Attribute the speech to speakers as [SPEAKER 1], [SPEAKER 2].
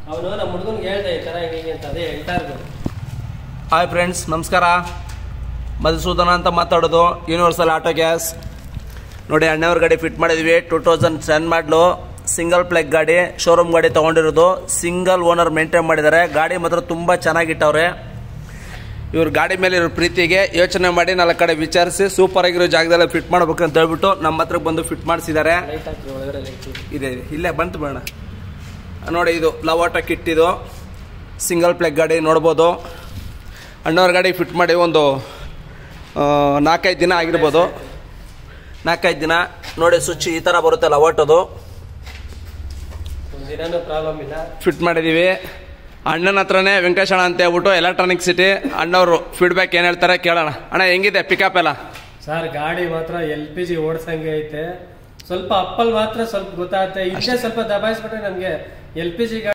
[SPEAKER 1] ಅವನು ನಮ್ಮ ಹುಡುಗನ್ಗೆ ಹೇಳ್ದೆ ಈ ಥರ ಹಿಂಗೆ ಹಿಂಗೆ ಅಂತ ಅದೇ ಹೇಳ್ತಾ ಇರೋದು
[SPEAKER 2] ಹಾಯ್ ಫ್ರೆಂಡ್ಸ್ ನಮಸ್ಕಾರ ಮಧುಸೂದನ ಅಂತ ಮಾತಾಡೋದು ಯೂನಿವರ್ಸಲ್ ಆಟೋ ಗ್ಯಾಸ್ ನೋಡಿ ಅಣ್ಣವ್ರ ಗಾಡಿ ಫಿಟ್ ಮಾಡಿದ್ವಿ ಟೂ ತೌಸಂಡ್ ಸೆವೆನ್ ಮಾಡಲು ಸಿಂಗಲ್ ಪ್ಲೆಗ್ ಗಾಡಿ ಶೋರೂಮ್ ಗಾಡಿ ತೊಗೊಂಡಿರೋದು ಸಿಂಗಲ್ ಓನರ್ ಮೇಂಟೈನ್ ಮಾಡಿದ್ದಾರೆ ಗಾಡಿ ಮಾತ್ರ ತುಂಬ ಚೆನ್ನಾಗಿಟ್ಟವ್ರೆ ಇವ್ರ ಗಾಡಿ ಮೇಲೆ ಇರೋ ಪ್ರೀತಿಗೆ ಯೋಚನೆ ಮಾಡಿ ನಾಲ್ಕು ಕಡೆ ವಿಚಾರಿಸಿ ಸೂಪರ್ ಆಗಿರೋ ಜಾಗದಲ್ಲಿ ಫಿಟ್ ಮಾಡ್ಬೇಕು ಅಂತ ಹೇಳ್ಬಿಟ್ಟು ನಮ್ಮ ಹತ್ರಕ್ಕೆ ಬಂದು ಫಿಟ್ ಮಾಡಿಸಿದ್ದಾರೆ
[SPEAKER 1] ಲೈಟ್ ಹಾಕಿ ಒಳಗಡೆ ಲೈಟ್
[SPEAKER 2] ಇದೆ ಇದೆ ಇಲ್ಲೇ ಬಂತು ಬೇಡ ನೋಡಿ ಇದು ಲವಾಟ ಕಿಟ್ ಇದು ಸಿಂಗಲ್ ಪ್ಲೆಗ್ ಗಾಡಿ ನೋಡ್ಬೋದು ಅಣ್ಣವ್ರ ಗಾಡಿ ಫಿಟ್ ಮಾಡಿ ಒಂದು ಆ, ನಾಲ್ಕೈದು ದಿನ ಆಗಿರ್ಬೋದು ನಾಲ್ಕೈದು ದಿನ ನೋಡಿ ಸ್ವಿಚ್ ಈ ಥರ ಬರುತ್ತೆ ಲವಾಟದು
[SPEAKER 1] ಒಂದು ದಿನನೂ ಪ್ರಾಬ್ಲಮ್ ಇಲ್ಲ
[SPEAKER 2] ಫಿಟ್ ಮಾಡಿದ್ದೀವಿ ಅಣ್ಣನ ಹತ್ರನೇ ವೆಂಕಟೇಶಣ್ಣ ಅಂತ ಹೇಳ್ಬಿಟ್ಟು ಎಲೆಕ್ಟ್ರಾನಿಕ್ ಸಿಟಿ ಅಣ್ಣವರು ಫೀಡ್ಬ್ಯಾಕ್ ಏನು ಹೇಳ್ತಾರೆ ಕೇಳೋಣ ಅಣ್ಣ ಹೆಂಗಿದೆ ಪಿಕಪ್ ಎಲ್ಲ
[SPEAKER 1] ಸರ್ ಗಾಡಿ ಮಾತ್ರ ಎಲ್ ಪಿ ಜಿ ಓಡ್ಸಂಗೆ ಐತೆ ಸ್ವಲ್ಪ ಅಪ್ಪಲ್ ಮಾತ್ರ ಸ್ವಲ್ಪ ಗೊತ್ತಾಗುತ್ತೆ ಇಷ್ಟೇ ಸ್ವಲ್ಪ ದಬಾಯಿಸ್ಬಿಟ್ರೆ ನಮಗೆ ಎಲ್ ಪಿ ಜಿ